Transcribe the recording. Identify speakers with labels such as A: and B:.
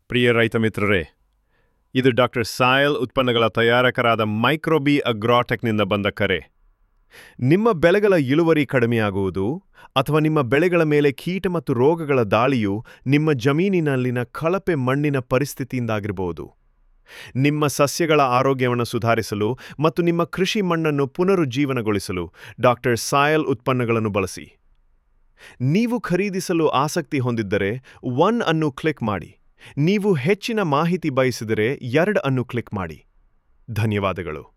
A: ಪ್ರಿಯ ರೈತ ಮಿತ್ರರೇ ಇದು ಡಾಕ್ಟರ್ ಸಾಯಲ್ ಉತ್ಪನ್ನಗಳ ತಯಾರಕರಾದ ಮೈಕ್ರೋಬಿ ಅಗ್ರಾಟೆಕ್ನಿಂದ ಬಂದ ಕರೆ ನಿಮ್ಮ ಬೆಳೆಗಳ ಇಳುವರಿ ಕಡಿಮೆಯಾಗುವುದು ಅಥವಾ ನಿಮ್ಮ ಬೆಳೆಗಳ ಮೇಲೆ ಕೀಟ ಮತ್ತು ರೋಗಗಳ ದಾಳಿಯು ನಿಮ್ಮ ಜಮೀನಿನಲ್ಲಿನ ಕಳಪೆ ಮಣ್ಣಿನ ಪರಿಸ್ಥಿತಿಯಿಂದಾಗಿರಬಹುದು ನಿಮ್ಮ ಸಸ್ಯಗಳ ಆರೋಗ್ಯವನ್ನು ಸುಧಾರಿಸಲು ಮತ್ತು ನಿಮ್ಮ ಕೃಷಿ ಮಣ್ಣನ್ನು ಪುನರುಜ್ಜೀವನಗೊಳಿಸಲು ಡಾಕ್ಟರ್ ಸಾಯಲ್ ಉತ್ಪನ್ನಗಳನ್ನು ಬಳಸಿ ನೀವು ಖರೀದಿಸಲು ಆಸಕ್ತಿ ಹೊಂದಿದ್ದರೆ ಒನ್ ಅನ್ನು ಕ್ಲಿಕ್ ಮಾಡಿ ನೀವು ಹೆಚ್ಚಿನ ಮಾಹಿತಿ ಬಯಸಿದರೆ ಎರಡು ಅನ್ನು ಕ್ಲಿಕ್ ಮಾಡಿ ಧನ್ಯವಾದಗಳು